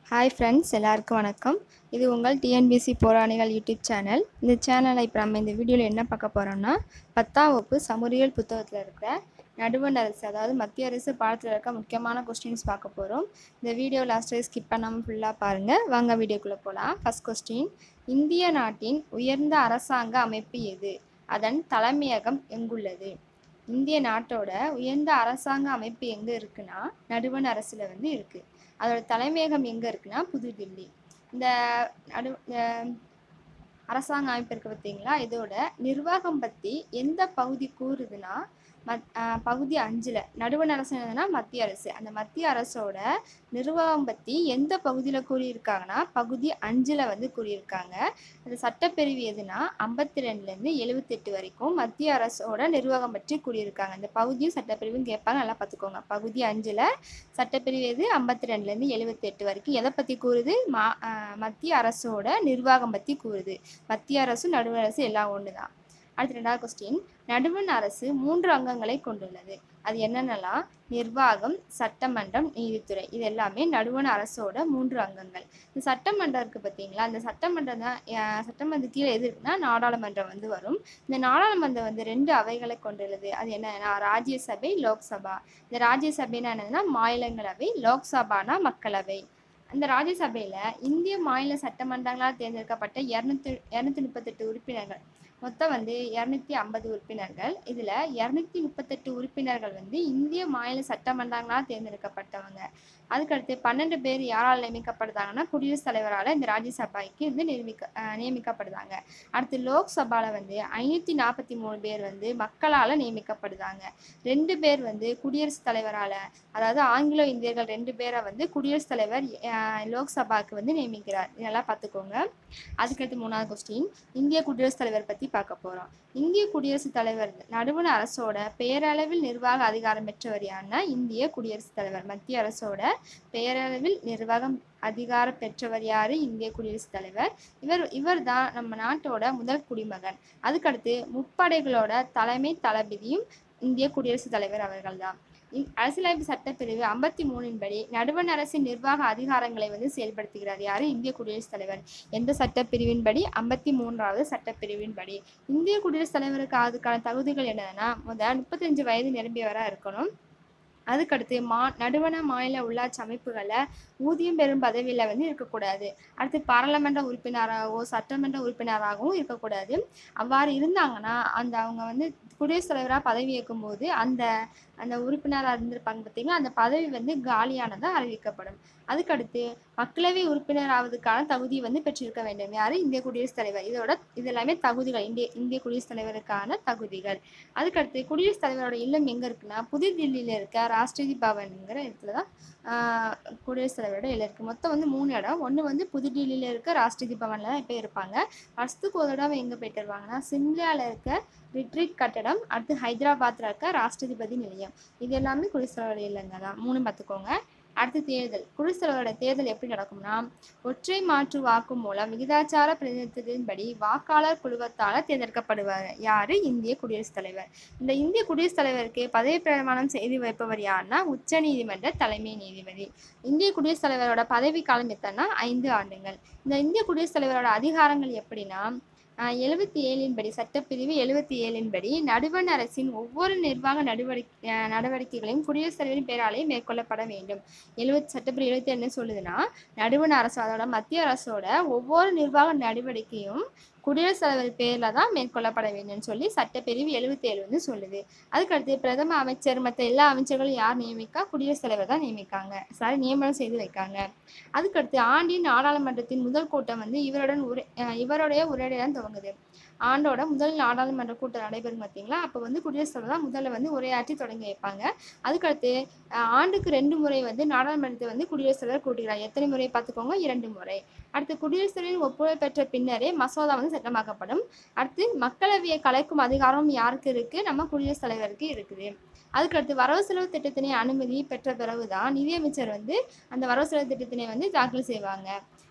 hi friends எல்லாருக்கும் வணக்கம் இது உங்கள் டிஎன்பிசி போராளிகள் யூடியூப் சேனல் இந்த சேனலை இப்போ நம்ம இந்த வீடியோவில் என்ன பார்க்க போகிறோம்னா பத்தாம் வகுப்பு சமூறியல் புத்தகத்தில் இருக்கிற நடுவண் அரசு அதாவது மத்திய அரசு பாடத்தில் இருக்க முக்கியமான கொஸ்டின்ஸ் பார்க்க போகிறோம் இந்த வீடியோ லாஸ்ட் வரை ஸ்கிப் பண்ணாமல் ஃபுல்லாக பாருங்கள் வாங்க வீடியோக்குள்ளே போகலாம் ஃபஸ்ட் கொஸ்டின் இந்திய நாட்டின் உயர்ந்த அரசாங்க அமைப்பு எது அதன் தலைமையகம் எங்குள்ளது இந்திய நாட்டோட உயர்ந்த அரசாங்க அமைப்பு எங்கே இருக்குன்னா நடுவண் அரசில் வந்து இருக்குது அதோட தலைமையகம் எங்கே இருக்குன்னா புதுடில்லி இந்த நடு இந்த அரசாங்க அமைப்பு இருக்கு பார்த்தீங்களா இதோட நிர்வாகம் பற்றி எந்த பகுதி கூறுதுன்னா மத் ஆஹ் பகுதி அஞ்சில் நடுவண் அரசு என்னதுன்னா மத்திய அரசு அந்த மத்திய அரசோட நிர்வாகம் பற்றி எந்த பகுதியில் கூறியிருக்காங்கன்னா பகுதி அஞ்சில் வந்து கூறியிருக்காங்க அந்த சட்டப்பிரிவு எதுனா ஐம்பத்தி ரெண்டுலேருந்து எழுபத்தெட்டு வரைக்கும் மத்திய அரசோட நிர்வாகம் பற்றி கூறியிருக்காங்க இந்த பகுதியும் சட்டப்பிரிவும் கேட்பாங்க நல்லா பார்த்துக்கோங்க பகுதி அஞ்சில் சட்டப்பிரிவு எது ஐம்பத்தி ரெண்டுலேருந்து எழுபத்தெட்டு வரைக்கும் எதை பற்றி கூறுது மா ஆஹ் மத்திய அரசோட நிர்வாகம் பற்றி கூறுது மத்திய அரசு நடுவண் அரசு எல்லாம் ஒன்று தான் அடுத்து ரெண்டாவது கொஸ்டின் நடுவண் அரசு மூன்று அங்கங்களை கொண்டுள்ளது அது என்னென்னலாம் நிர்வாகம் சட்டமன்றம் நீதித்துறை இது எல்லாமே நடுவண் அரசோட மூன்று அங்கங்கள் இந்த சட்டமன்றம் இருக்குது பார்த்தீங்களா இந்த சட்டமன்றம் தான் அஹ் சட்டமன்ற கீழே எது இருக்குன்னா நாடாளுமன்றம் வந்து வரும் இந்த நாடாளுமன்றம் வந்து ரெண்டு அவைகளை கொண்டுள்ளது அது என்னன்னா ராஜ்யசபை லோக்சபா இந்த ராஜ்யசபைனா என்னதுன்னா மாநிலங்களவை லோக்சபானா மக்களவை அந்த ராஜ்யசபையில் இந்திய மாநில சட்டமன்றங்களால் தேர்ந்தெடுக்கப்பட்ட இரநூத்தி இரநூத்தி முப்பத்தெட்டு உறுப்பினர்கள் மொத்தம் வந்து இரநூத்தி ஐம்பது உறுப்பினர்கள் இதில் இரநூத்தி முப்பத்தெட்டு உறுப்பினர்கள் வந்து இந்திய மாநில சட்டமன்றங்களால் தேர்ந்தெடுக்கப்பட்டவங்க அதுக்கடுத்து பன்னெண்டு பேர் யாரால் நியமிக்கப்படுதாங்கன்னா குடியரசுத் தலைவரால் இந்த ராஜ்யசபாய்க்கு வந்து நியமிக்க அஹ் நியமிக்கப்படுதாங்க அடுத்து லோக்சபாவில் வந்து ஐநூற்றி நாற்பத்தி மூணு பேர் வந்து மக்களால் நியமிக்கப்படுதாங்க ரெண்டு பேர் வந்து குடியரசுத் தலைவரால் அதாவது ஆங்கிலோ இந்தியர்கள் ரெண்டு பேரை வந்து குடியரசுத் தலைவர் அஹ் லோக்சபாவுக்கு வந்து நியமிக்கிறார் இதெல்லாம் பார்த்துக்கோங்க அதுக்கடுத்து மூணாவது கொஸ்டின் இந்திய குடியரசுத் தலைவர் பற்றி பார்க்க போகிறோம் இந்திய குடியரசுத் தலைவர் நடுவண் அரசோட பெயரளவில் நிர்வாக அதிகாரம் பெற்றவர் யாருன்னா இந்திய குடியரசுத் தலைவர் மத்திய அரசோட பெயரளவில் நிர்வாகம் அதிகாரம் பெற்றவர் யாரு இந்திய குடியரசுத் தலைவர் இவர் இவர் தான் நம்ம நாட்டோட முதல் குடிமகன் அதுக்கடுத்து முப்படைகளோட தலைமை தளபதியும் இந்திய குடியரசுத் தலைவர் அவர்கள் தான் அரசியலமைப்பு சட்டப்பிரிவு ஐம்பத்தி மூணின் படி நடுவண் அரசின் நிர்வாக அதிகாரங்களை வந்து செயல்படுத்துகிறார் யாரு இந்திய குடியரசுத் தலைவர் எந்த சட்டப்பிரிவின் படி ஐம்பத்தி மூன்றாவது சட்டப்பிரிவின் படி இந்திய குடியரசுத் தலைவருக்கு அதுக்கான தகுதிகள் என்னன்னா முதல் முப்பத்தஞ்சு வயது நிரம்பியவராக இருக்கணும் அதுக்கடுத்து மா நடுவண மாநில உள்ளாட்சி அமைப்புகளில் ஊதியம் பெறும் பதவியில் வந்து இருக்கக்கூடாது அடுத்து பாராளுமன்ற உறுப்பினராகவோ சட்டமன்ற உறுப்பினராகவும் இருக்கக்கூடாது அவ்வாறு இருந்தாங்கன்னா அந்த அவங்க வந்து குடியரசுத் தலைவராக பதவி ஏற்கும் போது அந்த அந்த உறுப்பினராக இருந்திருப்பாங்க பார்த்தீங்கன்னா அந்த பதவி வந்து காலியானதாக அறிவிக்கப்படும் அதுக்கடுத்து மக்களவை உறுப்பினர் ஆவதுக்கான தகுதி வந்து பெற்றிருக்க வேண்டும் யார் இந்திய குடியரசுத் தலைவர் இதோட இது எல்லாமே தகுதிகள் இந்திய இந்திய குடியரசுத் தலைவருக்கான தகுதிகள் அதுக்கடுத்து குடியரசுத் தலைவரோட இல்லம் எங்கே இருக்குன்னா புதுதில்லியில் இருக்க ராஷ்டிரதி பவன்ங்கிற இடத்துல தான் ஆஹ், குடியரசுத் தலைவரோட இல்லம் இருக்குது மொத்தம் வந்து மூணு இடம் ஒன்று வந்து புதுடில்லியில் இருக்க ராஷ்டிரதி பவனில் தான் இப்போ இருப்பாங்க வருஷத்துக்கு ஒரு தடவை எங்கே போயிட்டு வருவாங்கன்னா சிம்லாவில் இருக்க ரிட்ரீட் கட்டடம் அடுத்து ஹைதராபாத்தில் இருக்க ராஷ்டிரதிபதி நிலையம் இது எல்லாமே குடியரசுத் தலைவரோட இல்லைங்க தான் மூணு பார்த்துக்கோங்க அடுத்து தேர்தல் குடியரசுத் தலைவரோட தேர்தல் எப்படி நடக்கும்னா ஒற்றை மாற்று வாக்கு மூலம் விகிதாச்சார பிரதிநிதித்துவத்தின்படி வாக்காளர் குழுவத்தால் தேர்ந்தெடுக்கப்படுவார் யாரு இந்திய குடியரசுத் தலைவர் இந்த இந்திய குடியரசுத் தலைவருக்கு பதவி பிரமாணம் செய்து வைப்பவர் யாருன்னா உச்ச நீதிமன்ற தலைமை நீதிபதி இந்திய குடியரசுத் தலைவரோட பதவி காலம் எத்தனா ஐந்து ஆண்டுகள் இந்த இந்திய குடியரசுத் தலைவரோட அதிகாரங்கள் எப்படின்னா எழுபத்தி ஏழின் படி சட்டப்பிரிவு எழுபத்தி ஏழின் படி நடுவண் அரசின் ஒவ்வொரு நிர்வாக நடவடிக்கை அஹ் நடவடிக்கைகளையும் குடியரசுத் தலைவரின் பேராலே மேற்கொள்ளப்பட வேண்டும் எழுபத்தி சட்டப்பிரிவு எழுபத்தி என்ன சொல்லுதுன்னா நடுவண் அரசு அதோட மத்திய அரசோட ஒவ்வொரு நிர்வாக நடவடிக்கையும் குடியரசுத் தலைவர் பேரில் தான் மேற்கொள்ளப்பட வேண்டும்னு சொல்லி சட்டப்பிரிவு எழுபத்தி ஏழு வந்து சொல்லுது அதுக்கடுத்து பிரதம அமைச்சர் மற்ற எல்லா அமைச்சர்களும் யார் நியமிக்கா குடியரசுத் தலைவர் தான் நியமிக்காங்க சாரி நியமனம் செய்து வைக்காங்க அதுக்கடுத்து ஆண்டின் நாடாளுமன்றத்தின் முதல் கூட்டம் வந்து இவருடன் உரை அஹ் இவருடைய உரையுடன் துவங்குது ஆண்டோட முதல் நாடாளுமன்ற கூட்டம் நடைபெறும் பார்த்தீங்களா அப்போ வந்து குடியரசுத் தலைவர் தான் முதல்ல வந்து உரையாற்றி தொடங்கி வைப்பாங்க அதுக்கடுத்து அஹ் ஆண்டுக்கு ரெண்டு முறை வந்து நாடாளுமன்றத்தை வந்து குடியரசுத் தலைவர் கூட்டுகிறார் எத்தனை முறை பார்த்துக்கோங்க இரண்டு முறை அடுத்து குடியரசுத் தலைவரின் ஒப்புதல் பெற்ற பின்னரே மசோதா வந்து சட்டமாக்கப்படும் அடுத்து மக்களவையை கலைக்கும் அதிகாரம் யாருக்கு இருக்கு நம்ம குடியரசுத் தலைவருக்கு இருக்குது அதுக்கடுத்து வரவு செலவு திட்டத்தினை அனுமதி பெற்ற பிறகுதான் நிதியமைச்சர் வந்து அந்த வரவு செலவு திட்டத்தினை வந்து தாக்கல் செய்வாங்க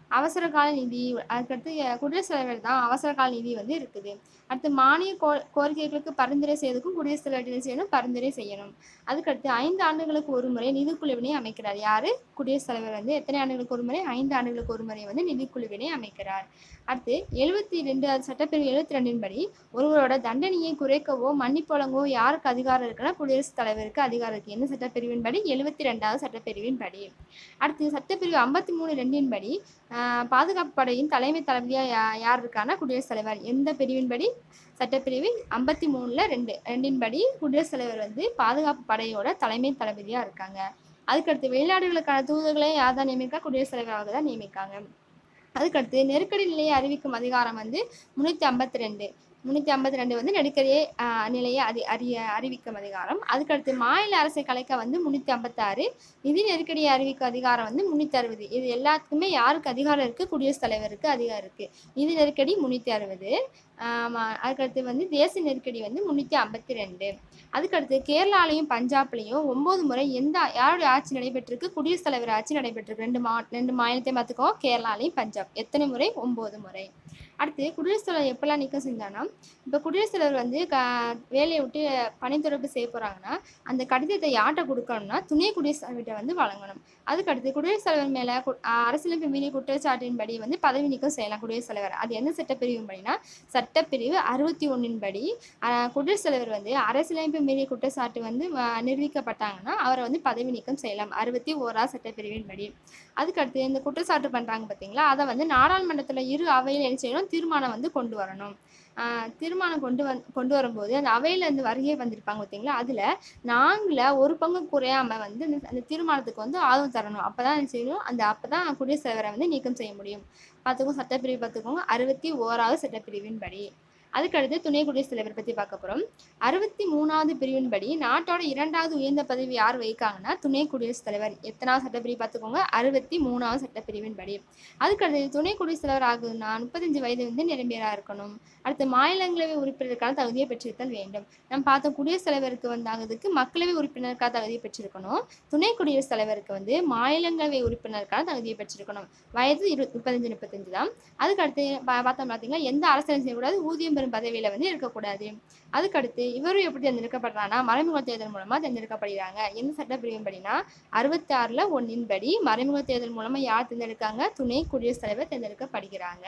அவசர கால நிதி அதுக்கடுத்து அஹ், குடியரசுத் தலைவர் தான் அவசர கால நிதி வந்து இருக்குது அடுத்து மானிய கோ கோரிக்கைகளுக்கு பரிந்துரை செய்யறதுக்கும் குடியரசுத் தலைவர் என்ன செய்யணும் பரிந்துரை செய்யணும் அதுக்கடுத்து ஐந்து ஆண்டுகளுக்கு ஒரு முறை நிதிக்குழுவினை அமைக்கிறார் யாரு குடியரசுத் தலைவர் வந்து எத்தனை ஆண்டுகளுக்கு ஒரு முறை ஐந்து ஆண்டுகளுக்கு ஒரு முறை வந்து நிதிக்குழுவினை அமைக்கிறார் அடுத்து எழுபத்தி ரெண்டு சட்டப்பிரிவு எழுபத்தி ரெண்டின் படி ஒருவரோட தண்டனையை குறைக்கவோ மன்னிப்பு வழங்கவோ யாருக்கு அதிகாரம் இருக்குன்னா குடியரசுத் தலைவருக்கு அதிகாரம் இருக்கு என்ன சட்டப்பிரிவின் படி எழுபத்தி ரெண்டாவது சட்டப்பிரிவின் படி அடுத்து சட்டப்பிரிவு ஐம்பத்தி மூணு ரெண்டின் படி ஆஹ், பாதுகாப்பு படையின் தலைமை தளபதியா யா யார் இருக்கான்னா குடியரசுத் தலைவர் எந்த பிரிவின் படி சட்டப்பிரிவு ஐம்பத்தி மூணுல ரெண்டு ரெண்டின் படி குடியரசுத் தலைவர் வந்து பாதுகாப்பு படையோட தலைமை தளபதியா இருக்காங்க அதுக்கடுத்து வெளிநாடுகளுக்கான தூதர்களை யார் தான் நியமிக்கா குடியரசுத் தலைவராக தான் நியமிக்காங்க அதுக்கடுத்து நெருக்கடி நிலையை அறிவிக்கும் அதிகாரம் வந்து முன்னூற்றி ஐம்பத்தி ரெண்டு முன்னூற்றி ஐம்பத்தி ரெண்டு வந்து நெருக்கடியை ஆஹ், நிலையை அறி அறிய அறிவிக்கும் அதிகாரம் அதுக்கடுத்து மாநில அரசை கலைக்க வந்து முன்னூற்றி ஐம்பத்தாறு நிதி நெருக்கடியை அறிவிக்கும் அதிகாரம் வந்து முன்னூற்றி அறுபது இது எல்லாத்துக்குமே யாருக்கு அதிகாரம் இருக்குது குடியரசுத் தலைவருக்கு அதிகாரம் இருக்குது நிதி நெருக்கடி முன்னூற்றி அறுபது அதுக்கடுத்து வந்து தேச நெருக்கடி வந்து முன்னூற்றி ஐம்பத்தி ரெண்டு அதுக்கடுத்து கேரளாலையும் பஞ்சாப்லையும் ஒம்பது முறை எந்த யாருடைய ஆட்சி நடைபெற்றிருக்கு குடியரசுத் தலைவர் ஆட்சி நடைபெற்றிருக்கு ரெண்டு மா ரெண்டு மாநிலத்தையும் பார்த்துக்கோ கேரளாலையும் பஞ்சாப் எத்தனை முறை ஒம்பது முறை அடுத்து குடியரசுத் தலைவர் எப்பெல்லாம் நீக்கம் செஞ்சானா இப்போ குடியரசுத் தலைவர் வந்து க வேலையை விட்டு பணித்துறப்பு செய்ய போகிறாங்கன்னா அந்த கடிதத்தை யார்கிட்ட கொடுக்கணும்னா துணை குடியரசுத் தலைவர்கிட்ட வந்து வழங்கணும் அதுக்கடுத்து குடியரசுத் தலைவர் மேலே அரசியலமைப்பு மீறி குற்றச்சாட்டின்படி வந்து பதவி நீக்கம் செய்யலாம் குடியரசுத் தலைவர் அது எந்த சட்டப்பிரிவின் படினா சட்டப்பிரிவு அறுபத்தி ஒன்றின் படி ஆஹ், குடியரசுத் தலைவர் வந்து அரசியலமைப்பு மீறிய குற்றச்சாட்டு வந்து ஆஹ், நிரூபிக்கப்பட்டாங்கன்னா அவரை வந்து பதவி நீக்கம் செய்யலாம் அறுபத்தி ஓரா சட்டப்பிரிவின் படி அதுக்கடுத்து இந்த குற்றச்சாட்டு பண்ணுறாங்க பார்த்தீங்களா அதை வந்து நாடாளுமன்றத்தில் இரு அவையில் என்ன செய்யணும் தீர்மானம் வந்து கொண்டு வரணும் ஆஹ், தீர்மானம் கொண்டு வந் கொண்டு வரும்போது அந்த அவையில் இருந்து வருகை வந்திருப்பாங்க பார்த்தீங்களா அதில் நாங்கள ஒரு பங்கு குறையாம வந்து அந்த அந்த தீர்மானத்துக்கு வந்து ஆதரவு தரணும் அப்போ தான் என்ன செய்யணும் அந்த அப்போ தான் குடியரசுத் தலைவரை வந்து நீக்கம் செய்ய முடியும் பார்த்துக்கோங்க சட்டப்பிரிவு பார்த்துக்கோங்க அறுபத்தி ஓராவது சட்டப்பிரிவின் படி அதுக்கடுத்து துணை குடியரசுத் தலைவர் பற்றி பார்க்க போகிறோம் அறுபத்தி மூணாவது பிரிவின் படி நாட்டோட இரண்டாவது உயர்ந்த பதவி யார் வைக்காங்கன்னா துணை குடியரசுத் தலைவர் எத்தனாவது சட்டப்பிரிவு பார்த்துக்கோங்க அறுபத்தி மூணாவது சட்டப்பிரிவின் படி அதுக்கடுத்து துணை குடியரசுத் தலைவர் ஆகுதுன்னா முப்பத்தஞ்சு வயது வந்து நிரம்பியராக இருக்கணும் அடுத்து மாநிலங்களவை உறுப்பினருக்கான தகுதியை பெற்றிருத்தல் வேண்டும் நம்ம பார்த்தோம் குடியரசுத் தலைவருக்கு வந்தாகிறதுக்கு மக்களவை உறுப்பினருக்கான தகுதியை பெற்றிருக்கணும் துணை குடியரசுத் தலைவருக்கு வந்து மாநிலங்களவை உறுப்பினருக்கான தகுதியை பெற்றிருக்கணும் வயது இரு முப்பத்தஞ்சு முப்பத்தஞ்சு தான் அதுக்கடுத்து பா- பார்த்தோம் பார்த்தீங்கன்னா எந்த அரசியலும் செய்யக்கூடாது ஊதியம் பெறும் பதவியில வந்து இருக்கக்கூடாது அதுக்கடுத்து இவரும் எப்படி தேர்ந்தெடுக்கப்படுறாங்கன்னா மறைமுக தேர்தல் மூலமா தேர்ந்தெடுக்கப்படுகிறாங்க எந்த சட்டப்பிரிவின் படினா அறுபத்தி ஆறுல ஒன்றின் படி மறைமுக தேர்தல் மூலமா யார் தேர்ந்தெடுக்காங்க துணை குடியரசுத் தலைவர் தேர்ந்தெடுக்கப்படுகிறாங்க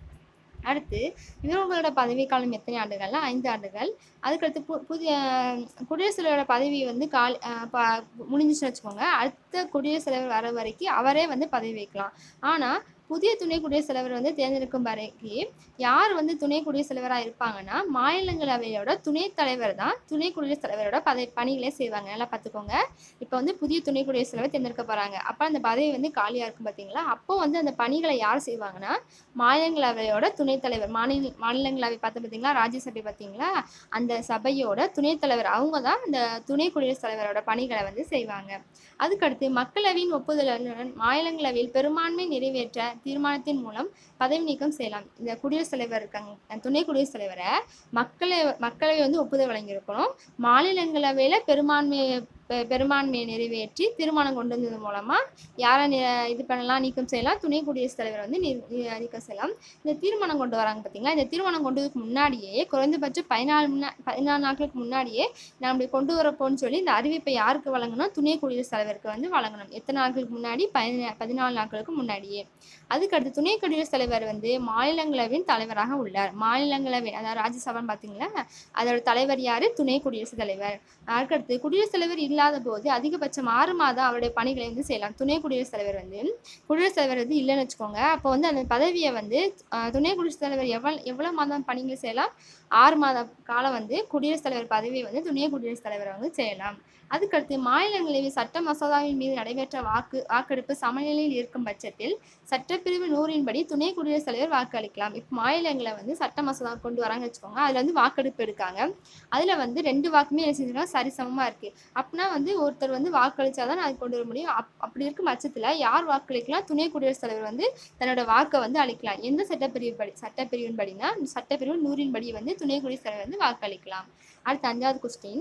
அடுத்து இவங்களோட பதவிக்காலம் எத்தனை ஆண்டுகள்னா ஐந்து ஆண்டுகள் அதுக்கடுத்து பு புதிய குடியரசுத் தலைவரோட பதவி வந்து கால் அஹ் ப- முடிஞ்சிச்சுன்னு வச்சுக்கோங்க அடுத்த குடியரசுத் தலைவர் வர வரைக்கும் அவரே வந்து பதவி வைக்கலாம் ஆனால் புதிய துணை குடியரசுத் தலைவர் வந்து தேர்ந்தெடுக்கும் வரைக்கும் யார் வந்து துணை குடியரசுத் தலைவராக இருப்பாங்கன்னா மாநிலங்களவையோட துணைத் தலைவர் தான் துணை குடியரசுத் தலைவரோட பதவி பணிகளை செய்வாங்க நல்லா பார்த்துக்கோங்க இப்போ வந்து புதிய துணை குடியரசுத் தலைவர் தேர்ந்தெடுக்க போகிறாங்க அப்போ அந்த பதவி வந்து காலியாக இருக்கும் பார்த்தீங்களா அப்போ வந்து அந்த பணிகளை யார் செய்வாங்கன்னா மாநிலங்களவையோட துணைத் தலைவர் மாநில மாநிலங்களவை பார்த்து பார்த்தீங்களா ராஜ்யசபை பார்த்தீங்களா அந்த சபையோட துணைத் தலைவர் அவங்க தான் அந்த துணை குடியரசுத் தலைவரோட பணிகளை வந்து செய்வாங்க அதுக்கடுத்து மக்களவையின் ஒப்புதலுடன் மாநிலங்களவையில் பெரும்பான்மை நிறைவேற்ற தீர்மானத்தின் மூலம் பதவி நீக்கம் செய்யலாம் இந்த குடியரசுத் தலைவர் இருக்காங்க துணை குடியரசுத் தலைவரை மக்களவை மக்களவை வந்து ஒப்புதல் வழங்கியிருக்கணும் மாநிலங்களவையில் பெரும்பான்மை பெ- பெரும்பான்மையை நிறைவேற்றி தீர்மானம் கொண்டு வந்தது மூலமா யாரை நி- இது பண்ணலாம் நீக்கம் செய்யலாம் துணை குடியரசுத் தலைவர் வந்து நீ- நீ- நீக்கம் செய்யலாம் இந்த தீர்மானம் கொண்டு வராங்க பார்த்தீங்களா இந்த தீர்மானம் கொண்டு வரதுக்கு முன்னாடியே குறைந்தபட்சம் பதினாலு முன்னா பதினாலு நாட்களுக்கு முன்னாடியே நான் இப்படி கொண்டு வரப்போன்னு சொல்லி இந்த அறிவிப்பை யாருக்கு வழங்கணும் துணை குடியரசுத் தலைவருக்கு வந்து வழங்கணும் எத்தனை நாட்களுக்கு முன்னாடி பதினா பதினாலு நாட்களுக்கு முன்னாடியே அதுக்கடுத்து துணை குடியரசுத் தலைவர் வந்து மாநிலங்களவையின் தலைவராக உள்ளார் மாநிலங்களவை அதாவது ராஜ்யசபான்னு பார்த்தீங்களா அதோட தலைவர் யாரு துணை குடியரசுத் தலைவர் அதுக்கடுத்து குடியரசுத் தலைவர் இல்லாத போது அதிகபட்சம் ஆறு மாதம் அவருடைய பணிகளை வந்து செய்யலாம் துணை குடியரசுத் தலைவர் வந்து குடியரசுத் தலைவர் வந்து இல்லைன்னு வச்சுக்கோங்க அப்போ வந்து அந்த பதவியை வந்து ஆஹ், துணை குடியரசுத் தலைவர் எவ்வளோ எவ்வளோ மாதம் பணிகள் செய்யலாம் ஆறு மாத காலம் வந்து குடியரசுத் தலைவர் பதவியை வந்து துணை குடியரசுத் தலைவர் வந்து செய்யலாம் அதுக்கடுத்து மாநிலங்களவை சட்ட மசோதாவின் மீது நடைபெற்ற வாக்கு வாக்கெடுப்பு சமநிலையில் இருக்கும் பட்சத்தில் சட்டப்பிரிவு நூறின்படி துணை குடியரசுத் தலைவர் வாக்கு அளிக்கலாம் இப்போ மாநிலங்களை வந்து சட்ட மசோதா கொண்டு வராங்கன்னு வச்சுக்கோங்க அதில் வந்து வாக்கெடுப்பு எடுக்காங்க அதில் வந்து ரெண்டு வாக்குமே என்ன செஞ்சிருக்காங்க சரிசமமாக இருக்குது அப்படின்னா வந்து ஒருத்தர் வந்து வாக்களிச்சாதான் அது கொண்டு வர முடியும் அப் அப்படி இருக்கும் பட்சத்தில் யார் வாக்களிக்கலாம் துணை குடியரசுத் தலைவர் வந்து தன்னோட வாக்கை வந்து அளிக்கலாம் எந்த சட்டப்பிரிவு படி சட்டப்பிரிவின் படினா சட்டப்பிரிவு நூறின் படி வந்து துணை குடியரசுத் தலைவர் வந்து வாக்களிக்கலாம் அடுத்து அஞ்சாவது கொஸ்டின்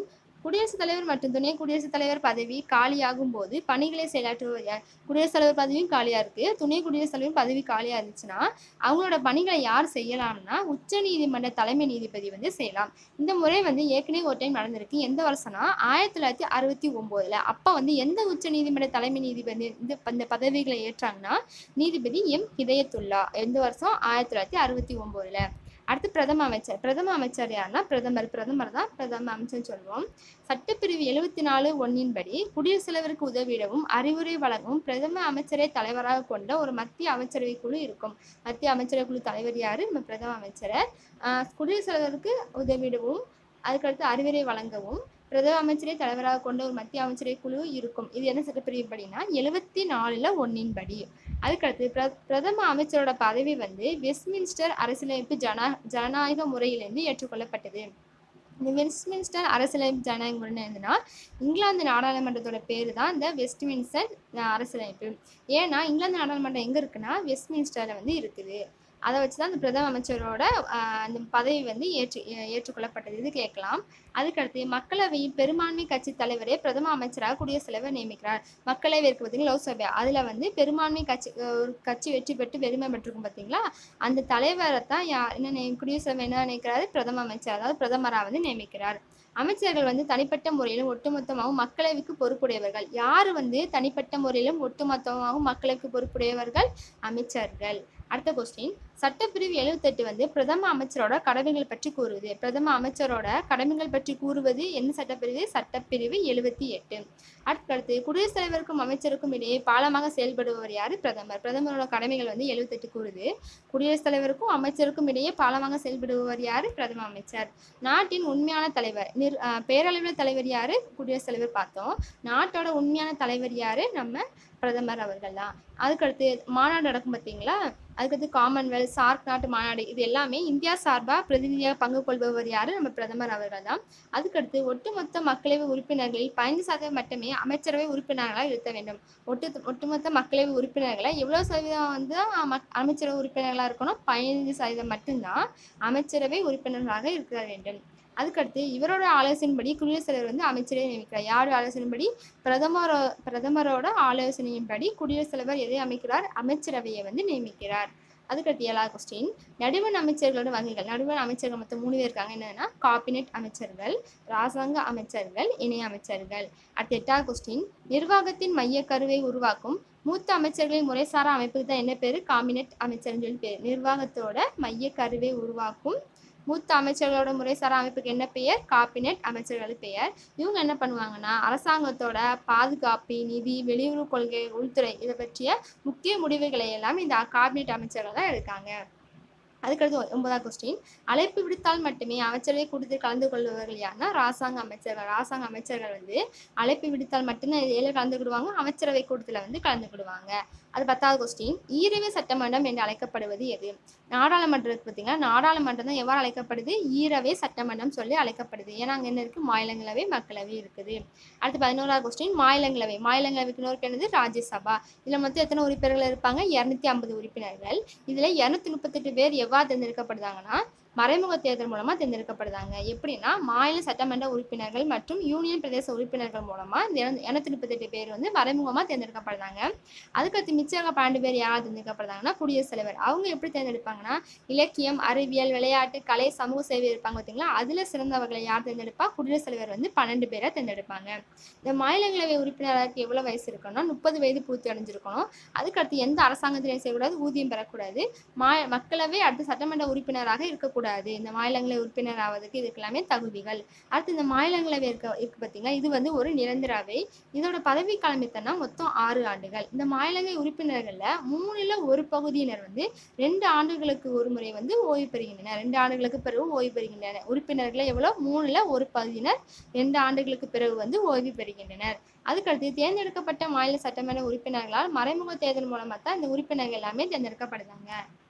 குடியரசுத் தலைவர் மற்றும் துணை குடியரசுத் தலைவர் பதவி காலியாகும் போது பணிகளை செயலாற்றுபவர் யார் குடியரசுத் தலைவர் பதவியும் காலியா இருக்கு துணை குடியரசுத் தலைவர் பதவி காலியா இருந்துச்சுன்னா அவங்களோட பணிகளை யார் செய்யலாம்னா உச்ச நீதிமன்ற தலைமை நீதிபதி வந்து செய்யலாம் இந்த முறை வந்து ஏற்கனவே ஒரு டைம் நடந்திருக்கு எந்த வருஷம்னா ஆயிரத்தி தொள்ளாயிரத்தி அறுபத்தி ஒம்போதுல அப்போ வந்து எந்த உச்ச நீதிமன்ற தலைமை நீதிபதி இந்த இந்த பதவிகளை ஏற்றாங்கன்னா நீதிபதி எம் ஹிதயத்துல்லா எந்த வருஷம் ஆயிரத்தி தொள்ளாயிரத்தி அறுபத்தி ஒம்போதுல அடுத்து பிரதம அமைச்சர் பிரதம அமைச்சர் யாருன்னா பிரதமர் பிரதமர் தான் பிரதம அமைச்சர்னு சொல்லுவோம் சட்டப்பிரிவு எழுபத்தி நாலு ஒன்னின்படி குடியரசுத் தலைவருக்கு உதவிடவும் அறிவுரை வழங்கவும் பிரதம அமைச்சரை தலைவராக கொண்ட ஒரு மத்திய அமைச்சரவை குழு இருக்கும் மத்திய அமைச்சரவை குழு தலைவர் யாரு நம்ம பிரதம அமைச்சரை ஆஹ் குடியரசுத் தலைவருக்கு உதவிடவும் அதுக்கடுத்து அறிவுரை வழங்கவும் பிரதம அமைச்சரை தலைவராக கொண்ட ஒரு மத்திய அமைச்சரவை குழு இருக்கும் இது என்ன சட்டப்பிரிவு படினா எழுபத்தி நாலுல ஒன்னின் படி அதுக்கடுத்து பிர பிரதம அமைச்சரோட பதவி வந்து வெஸ்ட்மின்ஸ்டர் அரசியலமைப்பு ஜனா ஜனநாயக முறையிலிருந்து ஏற்றுக்கொள்ளப்பட்டது இந்த வெஸ்ட்மின்ஸ்டர் அரசியலமைப்பு ஜனநாயக முறை என்னதுன்னா இங்கிலாந்து நாடாளுமன்றத்தோட பேர் தான் இந்த வெஸ்ட்மின்ஸ்டர் அரசியலமைப்பு ஏன்னா இங்கிலாந்து நாடாளுமன்றம் எங்கே இருக்குன்னா வெஸ்ட்மின்ஸ்டரில் வந்து இருக்குது அதை வச்சு தான் அந்த பிரதம அமைச்சரோட ஆஹ், அந்த பதவி வந்து ஏற்று ஏ- ஏற்றுக்கொள்ளப்பட்டது இது கேட்கலாம் அதுக்கடுத்து மக்களவையில் பெரும்பான்மை கட்சி தலைவரே பிரதம அமைச்சராக குடியரசுத் தலைவர் நியமிக்கிறார் மக்களவை இருக்கு பார்த்தீங்களா லோக்சபா அதில் வந்து பெரும்பான்மை கட்சி அஹ், ஒரு கட்சி வெற்றி பெற்று பெருமை பெற்றிருக்கும் பார்த்தீங்களா அந்த தலைவரை தான் யார் என்ன நிய- குடியரசுத் தலைவர் என்ன நினைக்கிறாரு பிரதம அமைச்சர் அதாவது பிரதமராக வந்து நியமிக்கிறார் அமைச்சர்கள் வந்து தனிப்பட்ட முறையிலும் ஒட்டுமொத்தமாகவும் மக்களவைக்கு பொறுப்புடையவர்கள் யார் வந்து தனிப்பட்ட முறையிலும் ஒட்டுமொத்தமாகவும் மக்களவைக்கு பொறுப்புடையவர்கள் அமைச்சர்கள் அடுத்த கொஸ்டின் சட்டப்பிரிவு எழுபத்தெட்டு வந்து பிரதம அமைச்சரோட கடமைகள் பற்றி கூறுவது பிரதம அமைச்சரோட கடமைகள் பற்றி கூறுவது என்ன சட்டப்பிரிவு சட்டப்பிரிவு எழுபத்தி எட்டு அடுத்தடுத்து குடியரசுத் தலைவருக்கும் அமைச்சருக்கும் இடையே பாலமாக செயல்படுபவர் யாரு பிரதமர் பிரதமரோட கடமைகள் வந்து எழுபத்தெட்டு கூறுது குடியரசுத் தலைவருக்கும் அமைச்சருக்கும் இடையே பாலமாக செயல்படுபவர் யாரு பிரதம அமைச்சர் நாட்டின் உண்மையான தலைவர் நிர் அஹ் பேரளவில் தலைவர் யாரு குடியரசுத் தலைவர் பார்த்தோம் நாட்டோட உண்மையான தலைவர் யாரு நம்ம பிரதமர் அவர்கள் தான் அதுக்கடுத்து மாநாடு நடக்கும் பார்த்தீங்களா அதுக்கடுத்து காமன்வெல்த் சார்க் நாட்டு மாநாடு இது எல்லாமே இந்தியா சார்பாக பிரதிநிதியாக பங்கு கொள்பவர் யாரு நம்ம பிரதமர் அவர்கள் தான் அதுக்கடுத்து ஒட்டுமொத்த மக்களவை உறுப்பினர்களில் பதினைந்து சதவீதம் மட்டுமே அமைச்சரவை உறுப்பினர்களாக இருக்க வேண்டும் ஒட்டு ஒட்டுமொத்த மக்களவை உறுப்பினர்களை எவ்வளோ சதவீதம் வந்து அம- அமைச்சரவை உறுப்பினர்களாக இருக்கணும் பதினைந்து சதவீதம் மட்டும்தான் அமைச்சரவை உறுப்பினர்களாக இருக்க வேண்டும் அதுக்கடுத்து இவரோட ஆலோசனைப்படி குடியரசுத் தலைவர் வந்து அமைச்சரை நியமிக்கிறார் யார் ஆலோசனைப்படி பிரதமரோ பிரதமரோட ஆலோசனையின்படி குடியரசுத் தலைவர் எதை அமைக்கிறார் அமைச்சரவையை வந்து நியமிக்கிறார் அதுக்கடுத்து ஏழாவது கொஸ்டின் நடுவண் அமைச்சர்களோட வகைகள் நடுவண் அமைச்சர்கள் மொத்தம் மூணு பேர் இருக்காங்க என்னன்னா காபினெட் அமைச்சர்கள் ராசாங்க அமைச்சர்கள் இணை அமைச்சர்கள் அடுத்து எட்டாவது கொஸ்டின் நிர்வாகத்தின் மையக்கருவை உருவாக்கும் மூத்த அமைச்சர்களின் முறைசாரா அமைப்புக்கு தான் என்ன பேரு காபினெட் அமைச்சர்னு சொல்லி பேர் நிர்வாகத்தோட மையக்கருவை உருவாக்கும் மூத்த அமைச்சர்களோட முறைசாரா அமைப்புக்கு என்ன பெயர் காபினெட் அமைச்சர்கள் பெயர் இவங்க என்ன பண்ணுவாங்கன்னா அரசாங்கத்தோட பாதுகாப்பு நிதி வெளியுறவு கொள்கை உள்துறை இதை பற்றிய முக்கிய முடிவுகளை எல்லாம் இந்த காபினெட் அமைச்சர்கள் தான் எடுக்காங்க அதுக்கடுத்து ஒ- ஒன்பதாம் கொஸ்டின் அழைப்பு விடுத்தால் மட்டுமே அமைச்சரவை கூட்டத்தில் கலந்து கொள்பவர்கள் யாருன்னா ராசாங்க அமைச்சர்கள் ராசாங்க அமைச்சர்கள் வந்து அழைப்பு விடுத்தால் மட்டும்தான் இதில் கலந்துக்கிடுவாங்க அமைச்சரவை கூட்டத்தில் வந்து கலந்துக்கிடுவாங்க அது பத்தாவது கொஸ்டின் ஈரவை சட்டமன்றம் என்று அழைக்கப்படுவது எது நாடாளுமன்றம் இருக்கு பார்த்தீங்கன்னா நாடாளுமன்றம் தான் எவ்வாறு அழைக்கப்படுது ஈரவை சட்டமன்றம் சொல்லி அழைக்கப்படுது ஏன்னா அங்கே என்ன இருக்குது மாநிலங்களவை மக்களவை இருக்குது அடுத்து பதினோராவது கொஸ்டின் மாநிலங்களவை மாநிலங்களவைக்கு இன்னொரு என்னது ராஜ்யசபா இதில் மொத்தம் எத்தனை உறுப்பினர்கள் இருப்பாங்க இரநூத்தி ஐம்பது உறுப்பினர்கள் இதில் இரநூத்தி முப்பத்தெட்டு பேர் எவ்வாறு தேர்ந்தெடுக்கப்படுதாங்கன்னா மறைமுக தேர்தல் மூலமாக தேர்ந்தெடுக்கப்படுதாங்க எப்படின்னா மாநில சட்டமன்ற உறுப்பினர்கள் மற்றும் யூனியன் பிரதேச உறுப்பினர்கள் மூலமாக இந்த இரநூத்தி முப்பத்தெட்டு பேர் வந்து மறைமுகமாக தேர்ந்தெடுக்கப்படுறாங்க அதுக்கடுத்து மிச்சம் பன்னெண்டு பேர் யார் தேர்ந்தெடுக்கப்படுறாங்கன்னா குடியரசுத் தலைவர் அவங்க எப்படி தேர்ந்தெடுப்பாங்கன்னா இலக்கியம் அறிவியல் விளையாட்டு கலை சமூக சேவை இருப்பாங்க பார்த்தீங்களா அதில் சிறந்தவர்களை யார் தேர்ந்தெடுப்பா குடியரசுத் தலைவர் வந்து பன்னெண்டு பேரை தேர்ந்தெடுப்பாங்க இந்த மாநிலங்களவை உறுப்பினருக்கு எவ்வளோ வயசு இருக்கணும்னா முப்பது வயது பூர்த்தி அடைஞ்சிருக்கணும் அதுக்கடுத்து எந்த அரசாங்கத்திலையும் செய்யக்கூடாது ஊதியம் பெறக்கூடாது மா மக்களவை அடுத்து சட்டமன்ற உறுப்பினராக இருக்கக்கூடாது இந்த மாநிலங்களவை உறுப்பினர் ஆவதுக்கு இதுக்கு எல்லாமே தகுதிகள் அடுத்து இந்த மாநிலங்களவை இருக்க இருக்கு பார்த்தீங்களா இது வந்து ஒரு நிரந்தரவை இதோட பதவி காலம் எத்தனை மொத்தம் ஆறு ஆண்டுகள் இந்த மாநிலங்களவை உறுப்பினர்களில் மூணுல ஒரு பகுதியினர் வந்து ரெண்டு ஆண்டுகளுக்கு ஒரு முறை வந்து ஓய்வு பெறுகின்றனர் ரெண்டு ஆண்டுகளுக்கு பிறகு ஓய்வு பெறுகின்றனர் உறுப்பினர்கள் எவ்வளோ மூணுல ஒரு பகுதியினர் ரெண்டு ஆண்டுகளுக்கு பிறகு வந்து ஓய்வு பெறுகின்றனர் அதுக்கடுத்து தேர்ந்தெடுக்கப்பட்ட மாநில சட்டமன்ற உறுப்பினர்களால் மறைமுக தேர்தல் மூலமாக தான் இந்த உறுப்பினர்கள் எல்லாமே தேர்ந்தெடுக்கப்படுதாங்க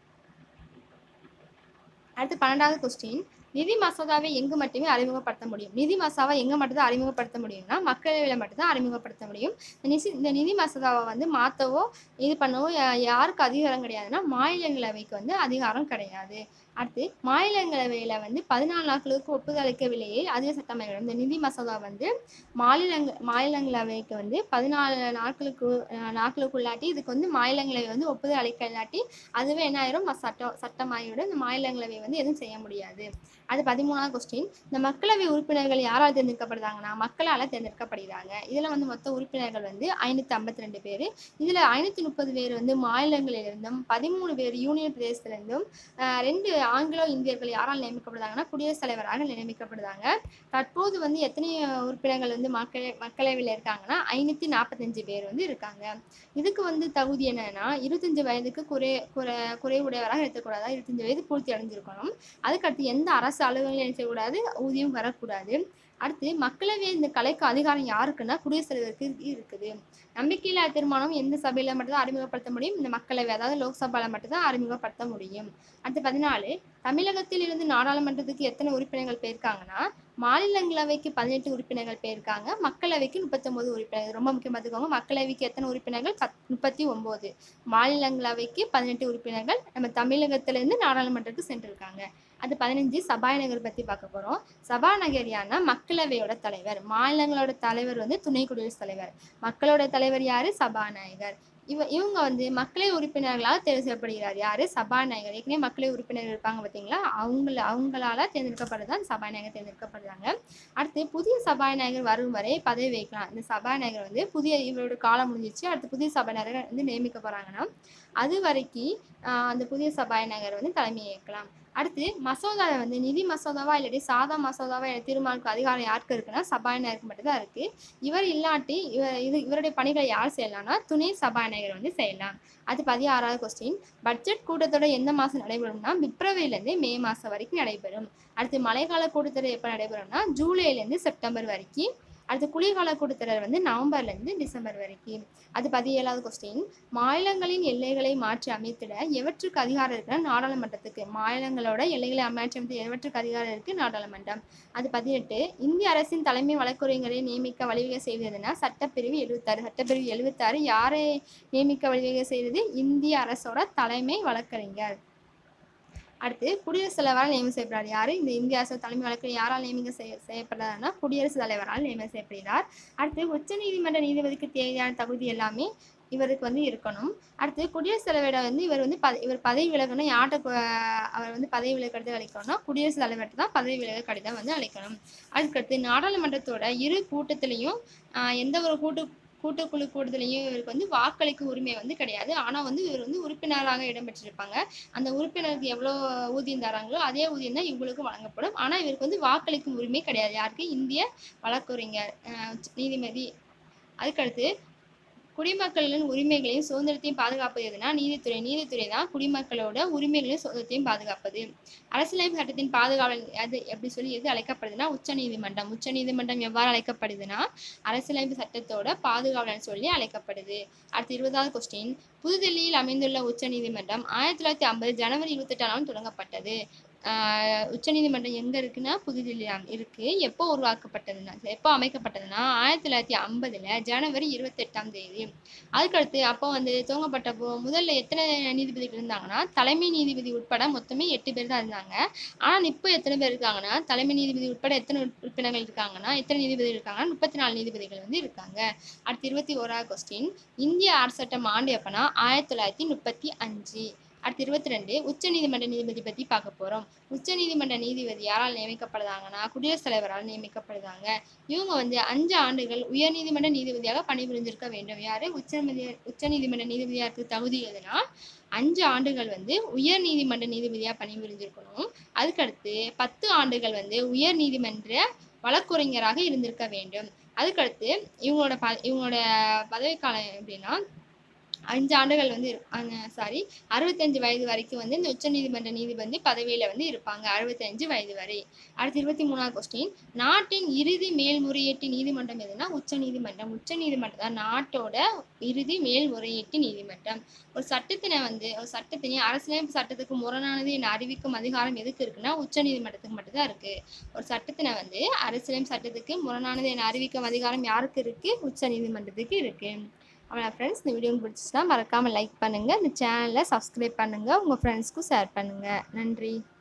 அடுத்து பன்னெண்டாவது கொஸ்டின் நிதி மசோதாவை எங்கு மட்டுமே அறிமுகப்படுத்த முடியும் நிதி மசோதாவை எங்கே மட்டும்தான் அறிமுகப்படுத்த முடியும்னா மக்களவையில் மட்டும்தான் அறிமுகப்படுத்த முடியும் இந்த நிதி இந்த நிதி மசோதாவை வந்து மாற்றவோ இது பண்ணவோ யா- யாருக்கு அதிகாரம் கிடையாதுன்னா மாநிலங்களவைக்கு வந்து அதிகாரம் கிடையாது அடுத்து மாநிலங்களவையில் வந்து பதினாலு நாட்களுக்கு ஒப்புதல் அளிக்கவில்லையே அதிக சட்டமன்றம் இந்த நிதி மசோதா வந்து மாநிலங்க மாநிலங்களவைக்கு வந்து பதினாலு நாட்களுக்கு அஹ், நாட்களுக்குள்ளாட்டி இதுக்கு வந்து மாநிலங்களவை வந்து ஒப்புதல் அளிக்க இல்லாட்டி அதுவே என்ன ஆயிரும் ம- சட்டம் சட்டமாகிவிடும் இந்த மாநிலங்களவை வந்து எதுவும் செய்ய முடியாது அது பதிமூணாவது கொஸ்டின் இந்த மக்களவை உறுப்பினர்கள் யாரால் தேர்ந்தெடுக்கப்படுறாங்கன்னா மக்களால் தேர்ந்தெடுக்கப்படுகிறாங்க இதில் வந்து மொத்த உறுப்பினர்கள் வந்து ஐநூற்றி ஐம்பத்தி ரெண்டு பேர் இதில் ஐநூற்றி முப்பது பேர் வந்து மாநிலங்களிலிருந்தும் பதிமூணு பேர் யூனியன் பிரதேசத்திலிருந்தும் ஆஹ் ரெண்டு ஆங்கிலோ இந்தியர்கள் யாரால் நியமிக்கப்படுறாங்கன்னா குடியரசுத் தலைவராக நியமிக்கப்படுறாங்க தற்போது வந்து எத்தனை உறுப்பினர்கள் வந்து மக்கள் மக்களவையில் இருக்காங்கன்னா ஐநூற்றி நாற்பத்தஞ்சு பேர் வந்து இருக்காங்க இதுக்கு வந்து தகுதி என்னன்னா இருபத்தஞ்சு வயதுக்கு குறை குறை குறைவுடையவராக இருக்கக்கூடாது இருபத்தஞ்சு வயது பூர்த்தி அடைஞ்சிருக்கணும் அதுக்கடுத்து எந்த அரசு அலுவலகம் என்ன செய்யக்கூடாது ஊதியம் வரக்கூடாது அடுத்து மக்களவை இந்த கலைக்கு அதிகாரம் யாருக்குன்னா குடியரசுத் தலைவருக்கு இருக்குது நம்பிக்கையில்லா தீர்மானம் எந்த சபையில மட்டும்தான் அறிமுகப்படுத்த முடியும் இந்த மக்களவை அதாவது லோக்சபால மட்டும்தான் அறிமுகப்படுத்த முடியும் அடுத்து பதினாலு தமிழகத்தில் இருந்து நாடாளுமன்றத்துக்கு எத்தனை உறுப்பினர்கள் போயிருக்காங்கன்னா மாநிலங்களவைக்கு பதினெட்டு உறுப்பினர்கள் போயிருக்காங்க மக்களவைக்கு முப்பத்தொன்பது உறுப்பினர்கள் ரொம்ப முக்கியமாக பார்த்துக்கோங்க மக்களவைக்கு எத்தனை உறுப்பினர்கள் பத் முப்பத்தி ஒன்பது மாநிலங்களவைக்கு பதினெட்டு உறுப்பினர்கள் நம்ம தமிழகத்திலிருந்து நாடாளுமன்றத்துக்கு சென்றிருக்காங்க அது பதினஞ்சு சபாநாயகர் பற்றி பார்க்க போகிறோம் சபாநாயகர் யாருன்னா மக்களவையோட தலைவர் மாநிலங்களோட தலைவர் வந்து துணை குடியரசுத் தலைவர் மக்களோட தலைவர் யாரு சபாநாயகர் இவ இவங்க வந்து மக்களவை உறுப்பினர்களால் தேர்வு செய்யப்படுகிறார் யாரு சபாநாயகர் ஏற்கனவே மக்களவை உறுப்பினர்கள் இருப்பாங்க பார்த்தீங்களா அவங்கள அவங்களால தேர்ந்தெடுக்கப்படுறது தான் சபாநாயகர் தேர்ந்தெடுக்கப்படுறாங்க அடுத்து புதிய சபாநாயகர் வரும் வரை பதவி வைக்கலாம் இந்த சபாநாயகர் வந்து புதிய இவரோட காலம் முடிஞ்சிச்சு அடுத்து புதிய சபாநாயகர் வந்து நியமிக்க போறாங்கன்னா அது வரைக்கும் ஆஹ், அந்த புதிய சபாநாயகர் வந்து தலைமை ஏற்கலாம் அடுத்து மசோதா வந்து நிதி மசோதாவா இல்லாட்டி சாதா மசோதாவா என தீர்மானிக்க அதிகாரம் யாருக்கு இருக்குன்னா சபாநாயகருக்கு மட்டும்தான் இருக்கு இவர் இல்லாட்டி இவர் இது இவருடைய பணிகளை யார் செய்யலாம்னா துணை சபாநாயகர் வந்து செய்யலாம் அது பதினாறாவது கொஸ்டின் பட்ஜெட் கூட்டத்தொடர் எந்த மாதம் நடைபெறும்னா பிப்ரவரியிலேருந்து மே மாதம் வரைக்கும் நடைபெறும் அடுத்து மழைக்கால கூட்டத்தொடர் எப்போ நடைபெறும்னா ஜூலைலேருந்து செப்டம்பர் வரைக்கும் அடுத்து குளிர்கால கூட்டத்தொடர் வந்து நவம்பர்லேருந்து டிசம்பர் வரைக்கும் அது பதினேழாவது கொஸ்டின் மாநிலங்களின் எல்லைகளை மாற்றி அமைத்திட எவற்றுக்கு அதிகாரம் இருக்குன்னா நாடாளுமன்றத்துக்கு மாநிலங்களோட எல்லைகளை மாற்றி அமைத்து எவற்றுக்கு அதிகாரம் இருக்கு நாடாளுமன்றம் அது பதினெட்டு இந்திய அரசின் தலைமை வழக்குரைஞரை நியமிக்க வழிவகை செய்வதுன்னா சட்டப்பிரிவு எழுபத்தாறு சட்டப்பிரிவு எழுபத்தாறு யாரை நியமிக்க வழிவகை செய்வது இந்திய அரசோட தலைமை வழக்கறிஞர் அடுத்து குடியரசுத் தலைவரால் நியமனம் செய்யப்படுறார் யாரு இந்த இந்திய அரசு தலைமை வழக்கறிஞர் யாரால் நியமிக்க செய்ய செய்யப்படுறாருன்னா குடியரசுத் தலைவரால் நியமனம் செய்யப்படுகிறார் அடுத்து உச்சநீதிமன்ற நீதிபதிக்கு தேவையான தகுதி எல்லாமே இவருக்கு வந்து இருக்கணும் அடுத்து குடியரசுத் தலைவரை வந்து இவர் வந்து பத இவர் பதவி விலகணும் யார்கிட்ட கு- அவர் வந்து பதவி விலக கடிதம் அளிக்கணும்னா குடியரசுத் தலைவர்கிட்ட தான் பதவி விலக கடிதம் வந்து அளிக்கணும் அதுக்கடுத்து நாடாளுமன்றத்தோட இரு கூட்டத்திலையும் ஆஹ், எந்த ஒரு கூட்டு கூட்டுக்குழு கூடுதலையும் இவருக்கு வந்து வாக்களிக்கும் உரிமை வந்து கிடையாது ஆனால் வந்து இவர் வந்து உறுப்பினராக இடம்பெற்றிருப்பாங்க அந்த உறுப்பினருக்கு எவ்வளோ ஊதியம் தராங்களோ அதே ஊதியம் தான் இவங்களுக்கு வழங்கப்படும் ஆனால் இவருக்கு வந்து வாக்களிக்கும் உரிமை கிடையாது யாருக்கு இந்திய வழக்கறிஞர் ஆஹ், நீதிபதி அதுக்கடுத்து குடிமக்களின் உரிமைகளையும் சுதந்திரத்தையும் பாதுகாப்பது எதுனா நீதித்துறை நீதித்துறை தான் குடிமக்களோட உரிமைகளையும் சுதந்திரத்தையும் பாதுகாப்பது அரசியலமைப்பு சட்டத்தின் பாதுகாவலர் அது எப்படி சொல்லி எது அழைக்கப்படுதுன்னா உச்ச நீதிமன்றம் உச்ச நீதிமன்றம் எவ்வாறு அழைக்கப்படுதுன்னா அரசியலமைப்பு சட்டத்தோட பாதுகாவலர் சொல்லி அழைக்கப்படுது அடுத்து இருபதாவது கொஸ்டின் புதுதில்லியில் அமைந்துள்ள உச்ச நீதிமன்றம் ஆயிரத்தி தொள்ளாயிரத்தி ஐம்பது ஜனவரி இருபத்தெட்டாம் நாள் தொடங்கப்பட்டது ஆஹ் உச்சநீதிமன்றம் எங்க இருக்குன்னா புதுதில்லியில் இருக்கு எப்போ உருவாக்கப்பட்டதுன்னா எப்போ அமைக்கப்பட்டதுன்னா ஆயிரத்தி தொள்ளாயிரத்தி ஐம்பதுல ஜனவரி இருபத்தெட்டாம் தேதி அதுக்கடுத்து அப்போ வந்து துவங்கப்பட்டப்போ முதல்ல எத்தனை நீதிபதிகள் இருந்தாங்கன்னா தலைமை நீதிபதி உட்பட மொத்தமே எட்டு பேர் தான் இருந்தாங்க ஆனால் இப்போ எத்தனை பேர் இருக்காங்கன்னா தலைமை நீதிபதி உட்பட எத்தனை உறுப்~ உறுப்பினர்கள் இருக்காங்கன்னா எத்தனை நீதிபதிகள் இருக்காங்கன்னா முப்பத்தி நாலு நீதிபதிகள் வந்து இருக்காங்க அடுத்து இருபத்தி ஓராவது கொஸ்டின் இந்திய அரசு சட்டம் ஆண்டு எப்பனா ஆயிரத்தி தொள்ளாயிரத்தி முப்பத்தி அஞ்சு அடுத்து இருபத்தி ரெண்டு உச்ச நீதிமன்ற நீதிபதி பற்றி பார்க்க போகிறோம் உச்ச நீதிமன்ற நீதிபதி யாரால் நியமிக்கப்படுறாங்கன்னா குடியரசுத் தலைவரால் நியமிக்கப்படுறாங்க இவங்க வந்து அஞ்சு ஆண்டுகள் உயர்நீதிமன்ற நீதிபதியாக பணிபுரிஞ்சிருக்க வேண்டும் யாரு உச்ச உச்ச நீதிமன்ற நீதிபதியாக இருக்க தகுதி எதுனா அஞ்சு ஆண்டுகள் வந்து உயர் நீதிமன்ற நீதிபதியாக பணிபுரிஞ்சிருக்கணும் அதுக்கடுத்து பத்து ஆண்டுகள் வந்து உயர் நீதிமன்ற வழக்குரைஞராக இருந்திருக்க வேண்டும் அதுக்கடுத்து இவங்களோட ப இவங்களோட பதவிக்காலம் எப்படின்னா அஞ்சு ஆண்டுகள் வந்து சாரி அறுபத்தஞ்சு வயது வரைக்கும் வந்து இந்த உச்சநீதிமன்ற நீதிபதி பதவியில வந்து இருப்பாங்க அறுபத்தஞ்சு வயது வரை அடுத்து இருபத்தி மூணாவது கொஸ்டின் நாட்டின் இறுதி மேல்முறையீட்டு நீதிமன்றம் எதுனா உச்ச நீதிமன்றம் உச்ச நீதிமன்றம் தான் நாட்டோட இறுதி மேல்முறையீட்டு நீதிமன்றம் ஒரு சட்டத்தினை வந்து ஒரு சட்டத்தினை அரசியலமைப்பு சட்டத்துக்கு முரணானது என அறிவிக்கும் அதிகாரம் எதுக்கு இருக்குன்னா உச்ச நீதிமன்றத்துக்கு மட்டும்தான் இருக்கு ஒரு சட்டத்தினை வந்து அரசியலமைப்பு சட்டத்துக்கு முரணானது என அறிவிக்கும் அதிகாரம் யாருக்கு இருக்கு உச்ச நீதிமன்றத்துக்கு இருக்கு அவ்வளோ ஃப்ரெண்ட்ஸ் இந்த வீடியோ பிடிச்சிச்சுன்னா மறக்காமல் லைக் பண்ணுங்கள் இந்த சேனலை சப்ஸ்கிரைப் பண்ணுங்கள் உங்கள் ஃப்ரெண்ட்ஸ்க்கும் ஷேர் பண்ணுங்கள் நன்றி